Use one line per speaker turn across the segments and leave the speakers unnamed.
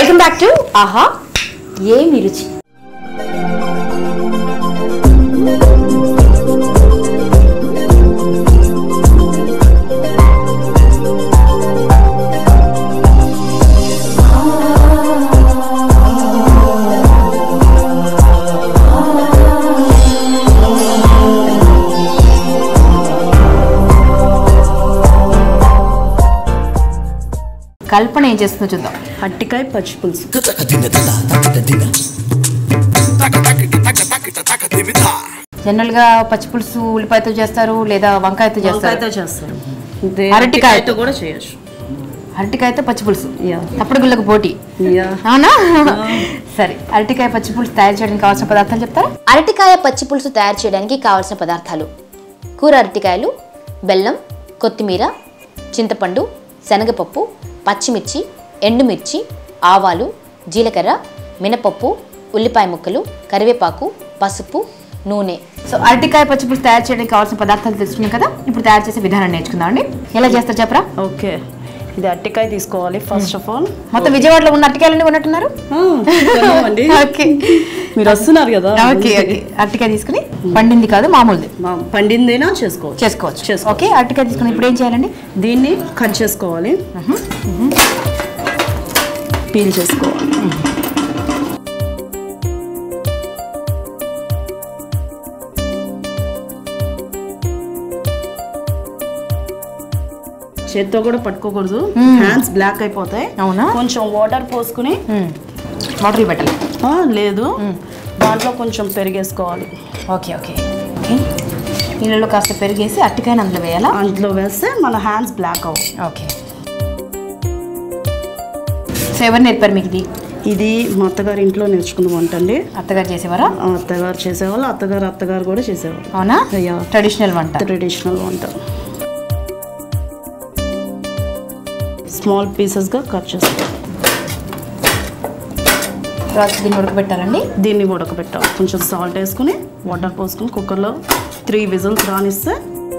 Welcome back to ఆహా ఏమి రుచి కల్పన ఏం చేస్తుందో చూద్దాం
అట్టికాయ పచ్చి పులుసు
జనరల్ గా పచ్చి పులుసు ఉల్లిపాయతో చేస్తారు లేదా వంకాయతో చేస్తారు
వంకాయతో చేస్తారు
అరటికాయతో.
అరటికాయతో కూడా చేయొచ్చు
అరటికాయతో పచ్చి పులుసు
యా
అప్పుడు గుళ్ళకు పోటీ
యా
అవునా సరే అరటికాయ పచ్చి పులుసు తయారు చేయడానికి కావాల్సిన పదార్థాలు చెప్తారా
అరటికాయ పచ్చి పులుసు తయారు చేయడానికి కావలసిన పదార్థాలు కూర అరటికాయలు బెల్లం కొత్తిమీర చింతపండు శనగపప్పు పచ్చిమిర్చి ఎండుమిర్చి ఆవాలు జీలకర్ర మినపప్పు ఉల్లిపాయ ముక్కలు కరివేపాకు పసుపు నూనె
సో అరటికాయ పచ్చి పులుసు తయారు చేయడానికి కావాల్సిన పదార్థాలు తెలుసుకున్నాం కదా ఇప్పుడు తయారు చేసే విధానం నేర్చుకుందాం అండి ఎలా చేస్తారు చెప్పరా
ఓకే ఇది అట్టికాయ తీసుకోవాలి ఫస్ట్ ఆఫ్ ఆల్
మొత్తం విజయవాడలో ఉన్న అరటికాయలన్నీ ఉన్నట్టున్నారు
అండి
ఓకే
మీరు వస్తున్నారు కదా
ఓకే ఓకే అరటికాయ తీసుకుని పండింది కాదు మామూలుది
మా పండిందైనా చేసుకోవచ్చు
చేసుకోవచ్చు
చేసుకోవచ్చు.
ఓకే అరటికాయ తీసుకుని ఇప్పుడు ఏం చేయాలండి
దీన్ని కట్ చేసుకోవాలి పీల్ చేసుకోవాలి చేత్తో కూడా పట్టుకోకూడదు హ్యాండ్స్ బ్లాక్ అయిపోతాయి
అవునా?
కొంచెం వాటర్ పోసుకుని
వాటర్ పెట్టాలి
ఆ, లేదు దాంట్లో కొంచెం పెరిగేసుకోవాలి
ఓకే ఓకే ఓకే నీళ్ళలో కాస్త పెరిగేసి అరటికాయని అందులో వేయాలా
అందులో వేస్తే మన హ్యాండ్స్ బ్లాక్ అవ్వవు
ఓకే సో ఎవరు నేర్పారు మీకు ఇది
ఇది మా అత్తగారి ఇంట్లో నేర్చుకున్న వంట అండి
అత్తగారు చేసేవారా
ఆ అత్తగారు చేసేవాళ్ళు అత్తగారు అత్తగారు కూడా చేసేవాళ్ళు
అవునా
అయ్యా
ట్రెడిషనల్ వంట
ట్రెడిషనల్ వంట స్మాల్ పీసెస్గా కట్ చేసుకోవాలి
తర్వాత దీన్ని ఉడకబెట్టాలండి
దీన్ని ఉడకబెట్టాలి కొంచెం సాల్ట్ వేసుకుని వాటర్ పోసుకుని కుక్కర్లో త్రీ విజిల్స్ రానిస్తే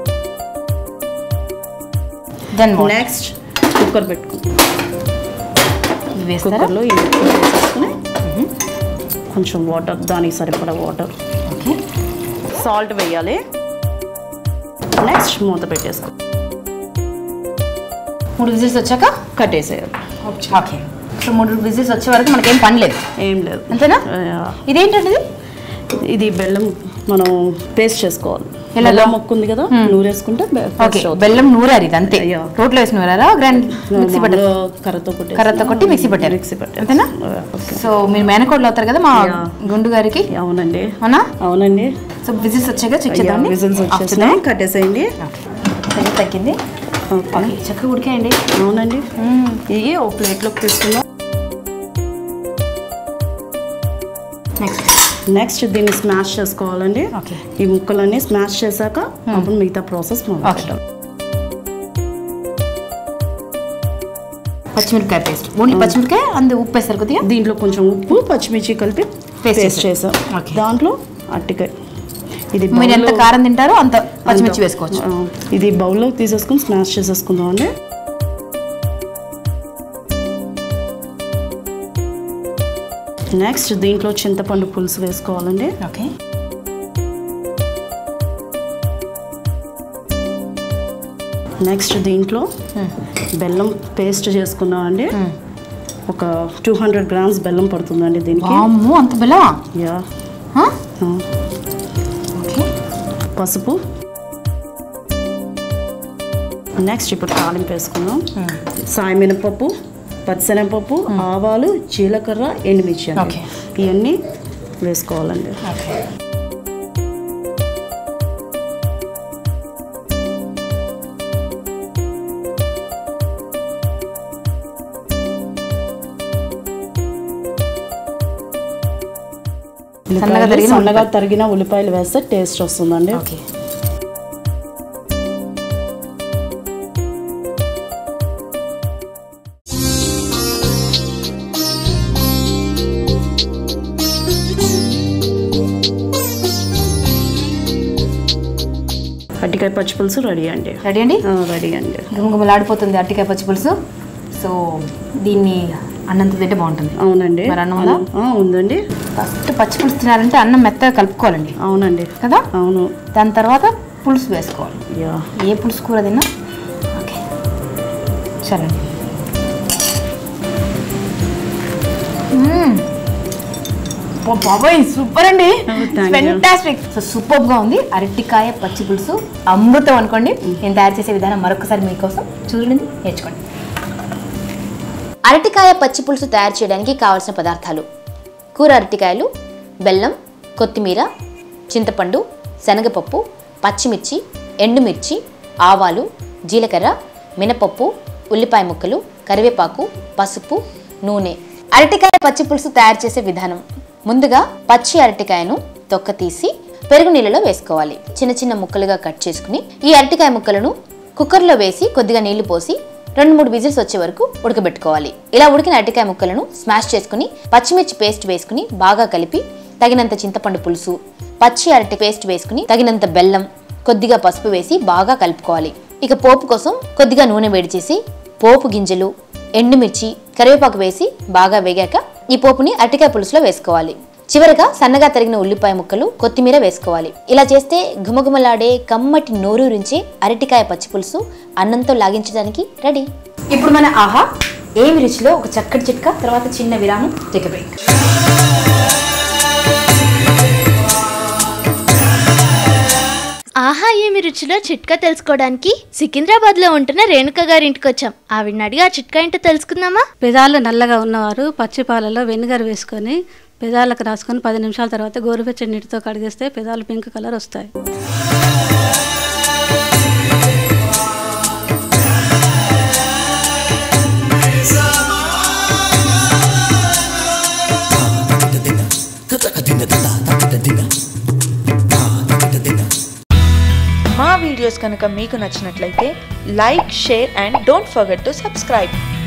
దెన్
నెక్స్ట్ కుక్కర్ పెట్టుకుని
వేస్తారా
కుక్కర్లో ఈ ముక్కలు వేసేసుకుని కొంచెం వాటర్ దానికి సరిపడా వాటర్
ఓకే
సాల్ట్ వేయాలి నెక్స్ట్ మూత పెట్టేసుకో
మూడు విజిల్స్ వచ్చాక
కట్టేసేయాలి
ఓకే సో మూడు విజిల్స్ వచ్చే వరకు మనకేం పని లేదు
ఏం లేదు
అంతేనా
ఆ,
ఇదేంటండి ఇది?
ఇది బెల్లం మనం పేస్ట్ చేసుకోవాలి
ఎలాగా?
బెల్లం మొక్క ఉంది కదా నూరేసుకుంటే బె-
ఓకే
పేస్ట్ అవుతుంది.
బెల్లం నూరారు ఇది అంతే
అయ్యో.
రోట్లో వేసి నూరారా గ్రైండ్ మిక్సీ పట్టారు
మామూలుగా కర్రతో కొట్టి
కర్రతో కొట్టి మిక్సీ పట్టారు
మిక్సీ పట్టారు
అంతేనా
ఓకే
సో మీరు మేనకోడలు అవుతారు కదా మా
యా.
గుండు గారికి
అవునండి
అవునా
అవునండి
సో విజిల్స్ వచ్చాక చెక్ చేద్దాం
విజిల్స్ వచ్చేసినాయి కట్టేసేయండి
తగ్గింది
ఓకే
ఓకే చక్కగా ఉడికాయండి
అవునండి ఇవి ఓ ప్లేట్లోకి తీసుకుందాం
నెక్స్ట్
నెక్స్ట్ దీన్ని స్మాష్ చేసుకోవాలండి
ఓకే
ఈ ముక్కలన్నీ స్మాష్ చేశాక అప్పుడు మిగతా ప్రాసెస్ మొదలు
పచ్చిమిరపకాయ పేస్ట్ ఓన్లీ పచ్చిమిరపకాయ అందు ఉప్పు వేస్తారు కొద్దిగా
దీంట్లో కొంచెం ఉప్పు పచ్చిమిర్చి కలిపి
Paste
పేస్ట్
చేశారు.
చేసాం
ఓకే.
దాంట్లో అట్టికాయ ఇది
మీరు ఎంత
బౌల్లో-
కారం తింటారో అంత పచ్చిమిర్చి
అంత-
వేసుకోవచ్చు
ఆ, ఇది బౌల్లో తీసేసుకుని స్మాష్ చేసేసుకుందాం అండి నెక్స్ట్ దీంట్లో చింతపండు పులుసు వేసుకోవాలండి
ఓకే
నెక్స్ట్ దీంట్లో బెల్లం పేస్ట్ చేసుకున్నాం అండి ఒక టూ హండ్రెడ్ గ్రామ్స్ బెల్లం పడుతుందండి దీనికి
వామ్మో అంత బెల్లమా
యా
ఆ?
ఆ,
ఓకే
పసుపు నెక్స్ట్ ఇప్పుడు తాలింపు వేసుకుందాం సాయి మినపప్పు పచ్చిశనగపప్పు ఆవాలు జీలకర్ర ఎండుమిర్చి అండి.
ఓకే.
ఇవన్నీ వేసుకోవాలండి
ఓకే సన్నగా
ఉల్లిపాయలు
తరిగిన
సన్నగా తరిగిన ఉల్లిపాయలు వేస్తే టేస్ట్ వస్తుందండి
ఓకే
అట్టికాయ పచ్చి పులుసు రెడీ అండి
రెడీ అండి
ఆ, రెడీ అండి
గుమగుమలాడిపోతుంది అరటికాయ పచ్చి పులుసు సో దీన్ని అన్నంతో తింటే బాగుంటుంది
అవునండి
మరి అన్నం ఉందా?
ఆ, ఉందండి
ఫస్ట్ పచ్చి పులుసు తినాలంటే అన్నం మెత్తగా కలుపుకోవాలండి
అవునండి
కదా
అవును
దాని తర్వాత పులుసు వేసుకోవాలి
యా
ఏ పులుసు కూర తిన్నా ఓకే చలండి మ్మ్. అబ్బా బాబాయ్ సూపర్ అండి
thank you.
Fantastic so super గా ఉంది అరటికాయ పచ్చి పులుసు అమృతం అనుకోండి నేను తయారు చేసే విధానం మరొకసారి మీకోసం చూడండి నేర్చుకోండి
అరటికాయ పచ్చి పులుసు తయారు చేయడానికి కావలసిన పదార్థాలు కూర అరటికాయలు బెల్లం కొత్తిమీర చింతపండు శనగపప్పు పచ్చిమిర్చి ఎండుమిర్చి ఆవాలు జీలకర్ర మినపప్పు ఉల్లిపాయ ముక్కలు కరివేపాకు పసుపు నూనె అరటికాయ పచ్చి పులుసు తయారు చేసే విధానం ముందుగా పచ్చి అరటికాయను తొక్క తీసి పెరుగు నీళ్ళలో వేసుకోవాలి చిన్న చిన్న ముక్కలుగా కట్ చేసుకుని ఈ అరటికాయ ముక్కలను కుక్కర్లో వేసి కొద్దిగా నీళ్లు పోసి రెండు మూడు విజిల్స్ వచ్చే వరకు ఉడకబెట్టుకోవాలి ఇలా ఉడికిన అరటికాయ ముక్కలను స్మాష్ చేసుకుని పచ్చిమిర్చి పేస్ట్ వేసుకుని బాగా కలిపి తగినంత చింతపండు పులుసు పచ్చి అరటి పేస్ట్ వేసుకుని తగినంత బెల్లం కొద్దిగా పసుపు వేసి బాగా కలుపుకోవాలి ఇక పోపు కోసం కొద్దిగా నూనె వేడి చేసి పోపు గింజలు ఎండుమిర్చి కరివేపాకు వేసి బాగా వేగాక ఈ పోపుని అరటికాయ పులుసులో వేసుకోవాలి చివరగా సన్నగా తరిగిన ఉల్లిపాయ ముక్కలు కొత్తిమీర వేసుకోవాలి ఇలా చేస్తే ఘుమఘుమలాడే కమ్మటి నోరూరించే అరటికాయ పచ్చి పులుసు అన్నంతో లాగించడానికి రెడీ
ఇప్పుడు మన ఆహా ఏమి రుచిలో ఒక చక్కటి చిట్కా తర్వాత చిన్న విరామం టేక్ బ్రేక్
ఆహా ఏమి రుచిలో చిట్కా తెలుసుకోవడానికి సికింద్రాబాద్లో ఉంటున్న రేణుక గారి ఇంటికి వచ్చాం ఆవిడని అడిగి ఆ చిట్కా ఏంటో తెలుసుకుందామా
పెదాలు నల్లగా ఉన్నవారు పచ్చి పాలలో వెనిగర్ వేసుకొని పెదాలకు రాసుకొని పది నిమిషాల తర్వాత గోరువెచ్చని నీటితో కడిగేస్తే పెదాలు పింక్ కలర్ వస్తాయి
మా వీడియోస్ కనుక మీకు నచ్చినట్లయితే like share and don't forget to subscribe